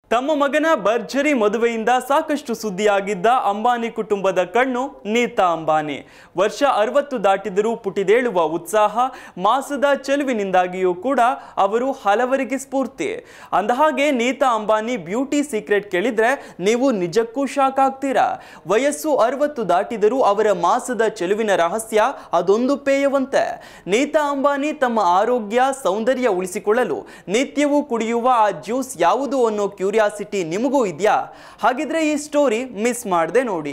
ತಮ್ಮ ಮಗನ ಭರ್ಜರಿ ಮದುವೆಯಿಂದ ಸಾಕಷ್ಟು ಸುದ್ದಿಯಾಗಿದ್ದ ಅಂಬಾನಿ ಕುಟುಂಬದ ಕಣ್ಣು ನೀತಾ ಅಂಬಾನಿ ವರ್ಷ ಅರವತ್ತು ದಾಟಿದರೂ ಪುಟಿದೇಳುವ ಉತ್ಸಾಹ ಮಾಸದ ಚೆಲುವಿನಿಂದಾಗಿಯೂ ಕೂಡ ಅವರು ಹಲವರಿಗೆ ಸ್ಫೂರ್ತಿ ಅಂದಹಾಗೆ ನೀತಾ ಅಂಬಾನಿ ಬ್ಯೂಟಿ ಸೀಕ್ರೆಟ್ ಕೇಳಿದ್ರೆ ನೀವು ನಿಜಕ್ಕೂ ಶಾಕ್ ಆಗ್ತೀರಾ ವಯಸ್ಸು ಅರವತ್ತು ದಾಟಿದರೂ ಅವರ ಮಾಸದ ಚೆಲುವಿನ ರಹಸ್ಯ ಅದೊಂದು ಪೇಯವಂತೆ ನೀತಾ ಅಂಬಾನಿ ತಮ್ಮ ಆರೋಗ್ಯ ಸೌಂದರ್ಯ ಉಳಿಸಿಕೊಳ್ಳಲು ನಿತ್ಯವೂ ಕುಡಿಯುವ ಆ ಜ್ಯೂಸ್ ಯಾವುದು ಅನ್ನೋ ಕ್ಯೂರಿಯಾಸಿಟಿ ನಿಮಗೂ ಇದೆಯಾ ಹಾಗಿದ್ರೆ ಈ ಸ್ಟೋರಿ ಮಿಸ್ ಮಾಡದೆ ನೋಡಿ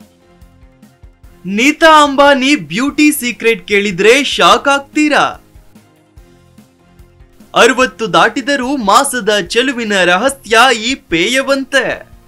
ನೀತಾ ಅಂಬಾನಿ ಬ್ಯೂಟಿ ಸೀಕ್ರೆಟ್ ಕೇಳಿದ್ರೆ ಶಾಕ್ ಆಗ್ತೀರಾ ಅರವತ್ತು ದಾಟಿದರೂ ಮಾಸದ ಚೆಲುವಿನ ರಹಸ್ಯ ಈ ಪೇಯವಂತೆ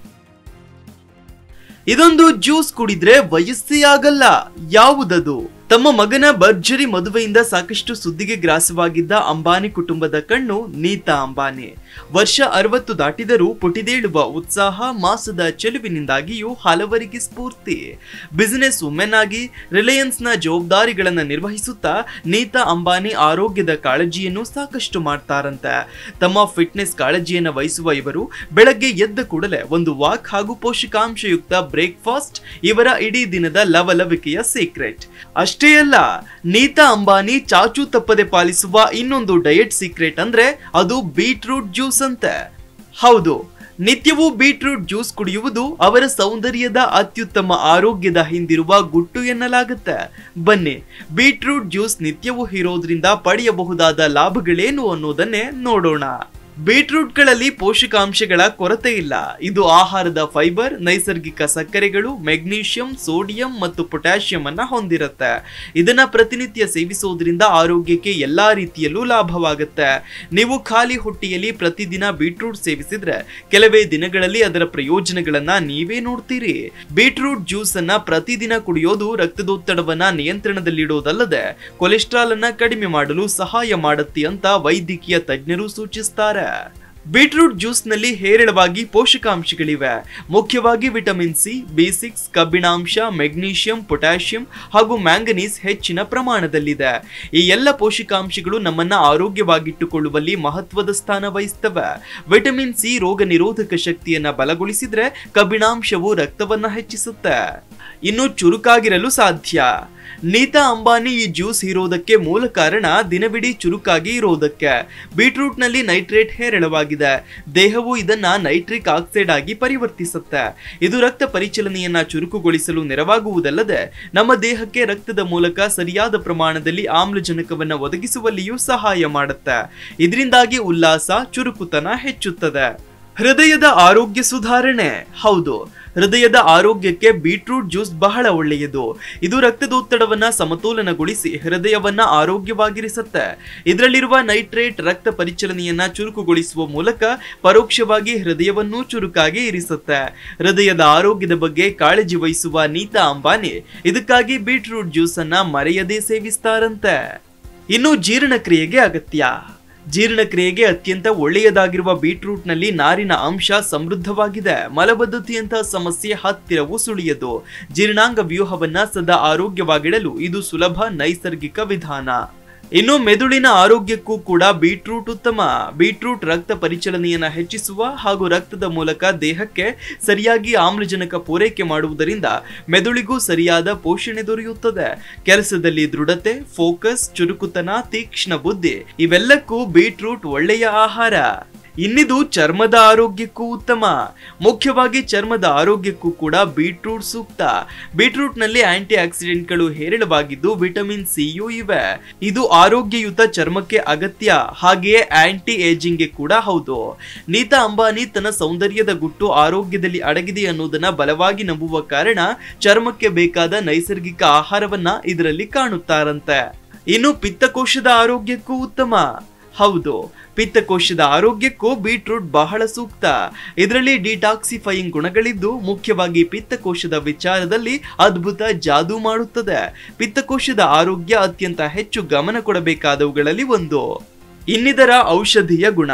ಇದೊಂದು ಜ್ಯೂಸ್ ಕುಡಿದ್ರೆ ವಯಸ್ಸೇ ಆಗಲ್ಲ ಯಾವುದದು ತಮ್ಮ ಮಗನ ಭರ್ಜರಿ ಮದುವೆಯಿಂದ ಸಾಕಷ್ಟು ಸುದ್ದಿಗೆ ಗ್ರಾಸವಾಗಿದ್ದ ಅಂಬಾನಿ ಕುಟುಂಬದ ಕಣ್ಣು ನೀತಾ ಅಂಬಾನಿ ವರ್ಷ ಅರವತ್ತು ದಾಟಿದರೂ ಪುಟಿದೇಳುವ ಉತ್ಸಾಹ ಮಾಸದ ಚೆಲುವಿನಿಂದಾಗಿಯೂ ಹಲವರಿಗೆ ಸ್ಫೂರ್ತಿ ಬಿಸಿನೆಸ್ ವುಮೆನ್ ಆಗಿ ರಿಲಯನ್ಸ್ನ ಜವಾಬ್ದಾರಿಗಳನ್ನು ನಿರ್ವಹಿಸುತ್ತಾ ನೀತಾ ಅಂಬಾನಿ ಆರೋಗ್ಯದ ಕಾಳಜಿಯನ್ನು ಸಾಕಷ್ಟು ಮಾಡ್ತಾರಂತೆ ತಮ್ಮ ಫಿಟ್ನೆಸ್ ಕಾಳಜಿಯನ್ನು ವಹಿಸುವ ಇವರು ಬೆಳಗ್ಗೆ ಎದ್ದ ಕೂಡಲೇ ಒಂದು ವಾಕ್ ಹಾಗೂ ಪೋಷಕಾಂಶಯುಕ್ತ ಬ್ರೇಕ್ಫಾಸ್ಟ್ ಇವರ ಇಡೀ ದಿನದ ಲವಲವಿಕೆಯ ಸೀಕ್ರೆಟ್ ಅಷ್ಟೇ ಅಲ್ಲ ನೀತಾ ಅಂಬಾನಿ ಚಾಚು ತಪ್ಪದೆ ಪಾಲಿಸುವ ಇನ್ನೊಂದು ಡಯಟ್ ಸೀಕ್ರೆಟ್ ಅಂದ್ರೆ ಅದು ಬೀಟ್ರೂಟ್ ಜ್ಯೂಸ್ ಅಂತೆ ಹೌದು ನಿತ್ಯವೂ ಬೀಟ್ರೂಟ್ ಜ್ಯೂಸ್ ಕುಡಿಯುವುದು ಅವರ ಸೌಂದರ್ಯದ ಅತ್ಯುತ್ತಮ ಆರೋಗ್ಯದ ಹಿಂದಿರುವ ಗುಟ್ಟು ಎನ್ನಲಾಗುತ್ತೆ ಬನ್ನಿ ಬೀಟ್ರೂಟ್ ಜ್ಯೂಸ್ ನಿತ್ಯವೂ ಇರೋದ್ರಿಂದ ಪಡೆಯಬಹುದಾದ ಲಾಭಗಳೇನು ಅನ್ನೋದನ್ನೇ ನೋಡೋಣ ಬೀಟ್ರೂಟ್ಗಳಲ್ಲಿ ಪೋಷಕಾಂಶಗಳ ಕೊರತೆ ಇಲ್ಲ ಇದು ಆಹಾರದ ಫೈಬರ್ ನೈಸರ್ಗಿಕ ಸಕ್ಕರೆಗಳು ಮೆಗ್ನೀಷಿಯಂ ಸೋಡಿಯಂ ಮತ್ತು ಪೊಟ್ಯಾಷಿಯಂ ಅನ್ನ ಹೊಂದಿರುತ್ತೆ ಇದನ್ನ ಪ್ರತಿನಿತ್ಯ ಸೇವಿಸೋದ್ರಿಂದ ಆರೋಗ್ಯಕ್ಕೆ ಎಲ್ಲಾ ರೀತಿಯಲ್ಲೂ ಲಾಭವಾಗುತ್ತೆ ನೀವು ಖಾಲಿ ಹೊಟ್ಟೆಯಲ್ಲಿ ಪ್ರತಿದಿನ ಬೀಟ್ರೂಟ್ ಸೇವಿಸಿದ್ರೆ ಕೆಲವೇ ದಿನಗಳಲ್ಲಿ ಅದರ ಪ್ರಯೋಜನಗಳನ್ನ ನೀವೇ ನೋಡ್ತೀರಿ ಬೀಟ್ರೂಟ್ ಜ್ಯೂಸ್ ಅನ್ನ ಪ್ರತಿದಿನ ಕುಡಿಯೋದು ರಕ್ತದೊತ್ತಡವನ್ನ ನಿಯಂತ್ರಣದಲ್ಲಿಡೋದಲ್ಲದೆ ಕೊಲೆಸ್ಟ್ರಾಲ್ ಅನ್ನ ಕಡಿಮೆ ಮಾಡಲು ಸಹಾಯ ಮಾಡುತ್ತೆ ಅಂತ ವೈದ್ಯಕೀಯ ತಜ್ಞರು ಸೂಚಿಸ್ತಾರೆ ಬೀಟ್ರೂಟ್ ಜ್ಯೂಸ್ನಲ್ಲಿ ಹೇರಳವಾಗಿ ಪೋಷಕಾಂಶಗಳಿವೆ ಮುಖ್ಯವಾಗಿ ವಿಟಮಿನ್ ಸಿ ಬಿ ಸಿಕ್ಸ್ ಕಬ್ಬಿಣಾಂಶ ಮೆಗ್ನೀಷಿಯಂ ಪೊಟ್ಯಾಷಿಯಂ ಹಾಗೂ ಮ್ಯಾಂಗನೀಸ್ ಹೆಚ್ಚಿನ ಪ್ರಮಾಣದಲ್ಲಿದೆ ಈ ಎಲ್ಲ ಪೋಷಕಾಂಶಗಳು ನಮ್ಮನ್ನ ಆರೋಗ್ಯವಾಗಿಟ್ಟುಕೊಳ್ಳುವಲ್ಲಿ ಮಹತ್ವದ ಸ್ಥಾನ ವಹಿಸ್ತವೆ ವಿಟಮಿನ್ ಸಿ ರೋಗ ನಿರೋಧಕ ಶಕ್ತಿಯನ್ನ ಬಲಗೊಳಿಸಿದ್ರೆ ಕಬ್ಬಿಣಾಂಶವು ರಕ್ತವನ್ನ ಹೆಚ್ಚಿಸುತ್ತೆ ಇನ್ನು ಚುರುಕಾಗಿರಲು ಸಾಧ್ಯ ನೀತಾ ಅಂಬಾನಿ ಈ ಜ್ಯೂಸ್ ಇರೋದಕ್ಕೆ ಮೂಲ ಕಾರಣ ದಿನವಿಡೀ ಚುರುಕಾಗಿ ಇರೋದಕ್ಕೆ ಬೀಟ್ರೂಟ್ ನಲ್ಲಿ ನೈಟ್ರೇಟ್ ಹೇರಳವಾಗಿದೆ ದೇಹವು ಇದನ್ನ ನೈಟ್ರಿಕ್ ಆಕ್ಸೈಡ್ ಆಗಿ ಪರಿವರ್ತಿಸುತ್ತೆ ಇದು ರಕ್ತ ಪರಿಚಲನೆಯನ್ನ ಚುರುಕುಗೊಳಿಸಲು ನೆರವಾಗುವುದಲ್ಲದೆ ನಮ್ಮ ದೇಹಕ್ಕೆ ರಕ್ತದ ಮೂಲಕ ಸರಿಯಾದ ಪ್ರಮಾಣದಲ್ಲಿ ಆಮ್ಲಜನಕವನ್ನ ಒದಗಿಸುವಲ್ಲಿಯೂ ಸಹಾಯ ಮಾಡುತ್ತೆ ಇದರಿಂದಾಗಿ ಉಲ್ಲಾಸ ಚುರುಕುತನ ಹೆಚ್ಚುತ್ತದೆ ಹೃದಯದ ಆರೋಗ್ಯ ಸುಧಾರಣೆ ಹೌದು ಹೃದಯದ ಆರೋಗ್ಯಕ್ಕೆ ಬೀಟ್ರೂಟ್ ಜ್ಯೂಸ್ ಬಹಳ ಒಳ್ಳೆಯದು ಇದು ರಕ್ತದೊತ್ತಡವನ್ನ ಸಮತೋಲನಗೊಳಿಸಿ ಹೃದಯವನ್ನ ಆರೋಗ್ಯವಾಗಿರಿಸುತ್ತೆ ಇದರಲ್ಲಿರುವ ನೈಟ್ರೇಟ್ ರಕ್ತ ಪರಿಚಲನೆಯನ್ನ ಚುರುಕುಗೊಳಿಸುವ ಮೂಲಕ ಪರೋಕ್ಷವಾಗಿ ಹೃದಯವನ್ನೂ ಚುರುಕಾಗಿ ಇರಿಸುತ್ತೆ ಹೃದಯದ ಆರೋಗ್ಯದ ಬಗ್ಗೆ ಕಾಳಜಿ ವಹಿಸುವ ನೀತಾ ಅಂಬಾನಿ ಇದಕ್ಕಾಗಿ ಬೀಟ್ರೂಟ್ ಜ್ಯೂಸ್ ಅನ್ನ ಮರೆಯದೇ ಸೇವಿಸ್ತಾರಂತೆ ಇನ್ನು ಜೀರ್ಣಕ್ರಿಯೆಗೆ ಅಗತ್ಯ ಜೀರ್ಣಕ್ರಿಯೆಗೆ ಅತ್ಯಂತ ಒಳ್ಳೆಯದಾಗಿರುವ ಬೀಟ್ರೂಟ್ನಲ್ಲಿ ನಾರಿನ ಅಂಶ ಸಮೃದ್ಧವಾಗಿದೆ ಮಲಬದ್ಧತೆಯಂತಹ ಸಮಸ್ಯೆ ಹತ್ತಿರವೂ ಸುಳಿಯದು ಜೀರ್ಣಾಂಗ ವ್ಯೂಹವನ್ನ ಸದಾ ಆರೋಗ್ಯವಾಗಿಡಲು ಇದು ಸುಲಭ ನೈಸರ್ಗಿಕ ವಿಧಾನ ಇನ್ನು ಮೆದುಳಿನ ಆರೋಗ್ಯಕ್ಕೂ ಕೂಡ ಬೀಟ್ರೂಟ್ ಉತ್ತಮ ಬೀಟ್ರೂಟ್ ರಕ್ತ ಪರಿಚಲನೆಯನ್ನ ಹೆಚ್ಚಿಸುವ ಹಾಗೂ ರಕ್ತದ ಮೂಲಕ ದೇಹಕ್ಕೆ ಸರಿಯಾಗಿ ಆಮ್ಲಜನಕ ಪೂರೈಕೆ ಮಾಡುವುದರಿಂದ ಮೆದುಳಿಗೂ ಸರಿಯಾದ ಪೋಷಣೆ ದೊರೆಯುತ್ತದೆ ಕೆಲಸದಲ್ಲಿ ದೃಢತೆ ಫೋಕಸ್ ಚುರುಕುತನ ತೀಕ್ಷ್ಣ ಬುದ್ಧಿ ಇವೆಲ್ಲಕ್ಕೂ ಬೀಟ್ರೂಟ್ ಒಳ್ಳೆಯ ಆಹಾರ ಇನ್ನಿದು ಚರ್ಮದ ಆರೋಗ್ಯಕ್ಕೂ ಉತ್ತಮ ಮುಖ್ಯವಾಗಿ ಚರ್ಮದ ಆರೋಗ್ಯಕ್ಕೂ ಕೂಡ ಬೀಟ್ರೂಟ್ ಸೂಕ್ತ ಬೀಟ್ರೂಟ್ ನಲ್ಲಿ ಆಂಟಿ ಆಕ್ಸಿಡೆಂಟ್ಗಳು ಹೇರಳವಾಗಿದ್ದು ವಿಟಮಿನ್ ಸಿಯೂ ಇವೆ ಇದು ಆರೋಗ್ಯಯುತ ಚರ್ಮಕ್ಕೆ ಅಗತ್ಯ ಹಾಗೆಯೇ ಆಂಟಿ ಏಜಿಂಗ್ಗೆ ಕೂಡ ಹೌದು ನೀತಾ ಅಂಬಾನಿ ತನ್ನ ಸೌಂದರ್ಯದ ಗುಟ್ಟು ಆರೋಗ್ಯದಲ್ಲಿ ಅಡಗಿದೆ ಅನ್ನೋದನ್ನ ಬಲವಾಗಿ ನಂಬುವ ಕಾರಣ ಚರ್ಮಕ್ಕೆ ಬೇಕಾದ ನೈಸರ್ಗಿಕ ಆಹಾರವನ್ನ ಇದರಲ್ಲಿ ಕಾಣುತ್ತಾರಂತೆ ಇನ್ನು ಪಿತ್ತಕೋಶದ ಆರೋಗ್ಯಕ್ಕೂ ಉತ್ತಮ ಹೌದು ಪಿತ್ತಕೋಶದ ಆರೋಗ್ಯಕ್ಕೂ ಬೀಟ್ರೂಟ್ ಬಹಳ ಸೂಕ್ತ ಇದರಲ್ಲಿ ಡಿಟಾಕ್ಸಿಫೈಯಿಂಗ್ ಗುಣಗಳಿದ್ದು ಮುಖ್ಯವಾಗಿ ಪಿತ್ತಕೋಶದ ವಿಚಾರದಲ್ಲಿ ಅದ್ಭುತ ಜಾದೂ ಮಾಡುತ್ತದೆ ಪಿತ್ತಕೋಶದ ಆರೋಗ್ಯ ಅತ್ಯಂತ ಹೆಚ್ಚು ಗಮನ ಕೊಡಬೇಕಾದವುಗಳಲ್ಲಿ ಒಂದು ಇನ್ನಿದರ ಔಷಧೀಯ ಗುಣ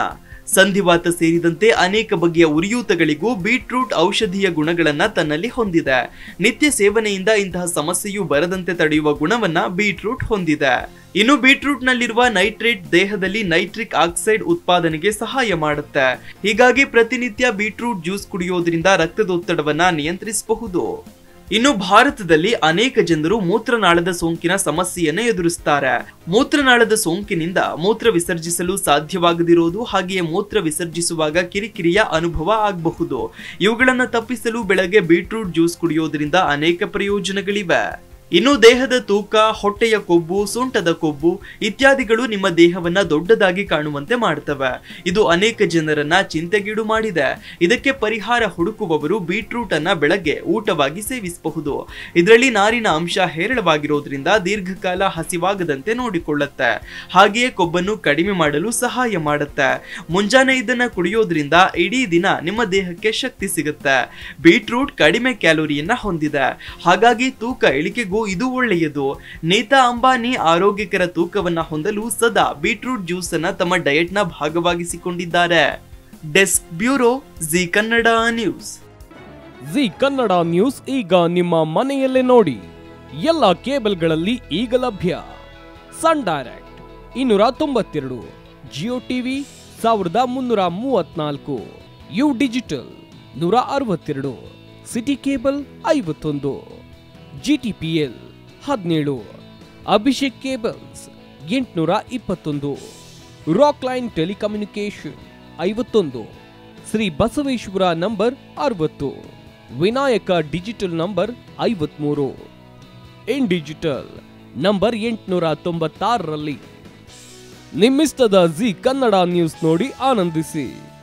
ಸಂಧಿವಾತ ಸೇರಿದಂತೆ ಅನೇಕ ಬಗೆಯ ಉರಿಯೂತಗಳಿಗೂ ಬೀಟ್ರೂಟ್ ಔಷಧೀಯ ಗುಣಗಳನ್ನ ತನ್ನಲ್ಲಿ ಹೊಂದಿದೆ ನಿತ್ಯ ಸೇವನೆಯಿಂದ ಇಂತಹ ಸಮಸ್ಯೆಯು ಬರದಂತೆ ತಡೆಯುವ ಗುಣವನ್ನ ಬೀಟ್ರೂಟ್ ಹೊಂದಿದೆ ಇನ್ನು ಬೀಟ್ರೂಟ್ ನಲ್ಲಿರುವ ನೈಟ್ರೇಟ್ ದೇಹದಲ್ಲಿ ನೈಟ್ರಿಕ್ ಆಕ್ಸೈಡ್ ಉತ್ಪಾದನೆಗೆ ಸಹಾಯ ಮಾಡುತ್ತೆ ಹೀಗಾಗಿ ಪ್ರತಿನಿತ್ಯ ಬೀಟ್ರೂಟ್ ಜ್ಯೂಸ್ ಕುಡಿಯೋದ್ರಿಂದ ರಕ್ತದೊತ್ತಡವನ್ನ ನಿಯಂತ್ರಿಸಬಹುದು ಇನ್ನು ಭಾರತದಲ್ಲಿ ಅನೇಕ ಜನರು ಮೂತ್ರನಾಳದ ಸೋಂಕಿನ ಸಮಸ್ಯೆಯನ್ನ ಎದುರಿಸ್ತಾರೆ ಮೂತ್ರನಾಳದ ಸೋಂಕಿನಿಂದ ಮೂತ್ರ ವಿಸರ್ಜಿಸಲು ಸಾಧ್ಯವಾಗದಿರೋದು ಹಾಗೆಯೇ ಮೂತ್ರ ವಿಸರ್ಜಿಸುವಾಗ ಕಿರಿಕಿರಿಯ ಅನುಭವ ಆಗಬಹುದು ಇವುಗಳನ್ನ ತಪ್ಪಿಸಲು ಬೆಳಗ್ಗೆ ಬೀಟ್ರೂಟ್ ಜ್ಯೂಸ್ ಕುಡಿಯೋದ್ರಿಂದ ಅನೇಕ ಪ್ರಯೋಜನಗಳಿವೆ ಇನ್ನು ದೇಹದ ತೂಕ ಹೊಟ್ಟೆಯ ಕೊಬ್ಬು ಸೊಂಟದ ಕೊಬ್ಬು ಇತ್ಯಾದಿಗಳು ನಿಮ್ಮ ದೇಹವನ್ನ ದೊಡ್ಡದಾಗಿ ಕಾಣುವಂತೆ ಮಾಡ್ತವೆ ಇದು ಅನೇಕ ಜನರನ್ನ ಚಿಂತೆಗೀಡು ಮಾಡಿದೆ ಇದಕ್ಕೆ ಪರಿಹಾರ ಹುಡುಕುವವರು ಬೀಟ್ರೂಟ್ ಅನ್ನ ಬೆಳಗ್ಗೆ ಊಟವಾಗಿ ಸೇವಿಸಬಹುದು ಇದರಲ್ಲಿ ನಾರಿನ ಅಂಶ ಹೇರಳವಾಗಿರೋದ್ರಿಂದ ದೀರ್ಘಕಾಲ ಹಸಿವಾಗದಂತೆ ನೋಡಿಕೊಳ್ಳುತ್ತೆ ಹಾಗೆಯೇ ಕೊಬ್ಬನ್ನು ಕಡಿಮೆ ಮಾಡಲು ಸಹಾಯ ಮಾಡುತ್ತೆ ಮುಂಜಾನೆ ಇದನ್ನ ಕುಡಿಯೋದ್ರಿಂದ ಇಡೀ ದಿನ ನಿಮ್ಮ ದೇಹಕ್ಕೆ ಶಕ್ತಿ ಸಿಗುತ್ತೆ ಬೀಟ್ರೂಟ್ ಕಡಿಮೆ ಕ್ಯಾಲೋರಿಯನ್ನ ಹೊಂದಿದೆ ಹಾಗಾಗಿ ತೂಕ ಇಳಿಕೆಗೂ ಇದು ಒಳ್ಳೆಯದು ನೇತಾ ಅಂಬಾನಿ ಆರೋಗ್ಯಕರ ತೂಕವನ್ನ ಹೊಂದಲು ಸದಾ ಬೀಟ್ರೂಟ್ ಜ್ಯೂಸ್ ಅನ್ನ ತಮ್ಮ ಡಯಟ್ ನ ಭಾಗವಾಗಿಸಿಕೊಂಡಿದ್ದಾರೆ desk bureau Zee Kannada news Zee Kannada news ಈಗ ನಿಮ್ಮ ಮನೆಯಲ್ಲೇ ನೋಡಿ ಎಲ್ಲ ಕೇಬಲ್ಗಳಲ್ಲಿ ಈಗ ಲಭ್ಯ ಸನ್ ಡೈರೆಕ್ಟ್ ಇನ್ನೂರ ತೊಂಬತ್ತೆರಡು ಜಿಯೋ ಟಿವಿ ಸಾವಿರದ ಮುನ್ನೂರ ಮೂವತ್ನಾಲ್ಕು ಯು ಡಿಜಿಟಲ್ ನೂರ ಅರವತ್ತೆರಡು ಸಿಟಿ ಕೇಬಲ್ ಐವತ್ತೊಂದು ಜಿ ಟಿ ಪಿ ಎಲ್ ಹದಿನೇಳು ಅಭಿಷೇಕ್ ಕೇಬಲ್ಸ್ ಎಂಟುನೂರ ಇಪ್ಪತ್ತೊಂದು ರಾಕ್ ಲೈನ್ ಟೆಲಿಕಮ್ಯುನಿಕೇಶನ್ ಐವತ್ತೊಂದು ಶ್ರೀ ಬಸವೇಶ್ವರ ನಂಬರ್ ಅರವತ್ತು ವಿನಾಯಕ ಡಿಜಿಟಲ್ ನಂಬರ್ ಐವತ್ಮೂರು ಇನ್ ಡಿಜಿಟಲ್ ನಂಬರ್ ಎಂಟುನೂರ ತೊಂಬತ್ತಾರರಲ್ಲಿ ನಿಮ್ಮಿಸ್ತದ ಜಿ ಕನ್ನಡ ನ್ಯೂಸ್ ನೋಡಿ ಆನಂದಿಸಿ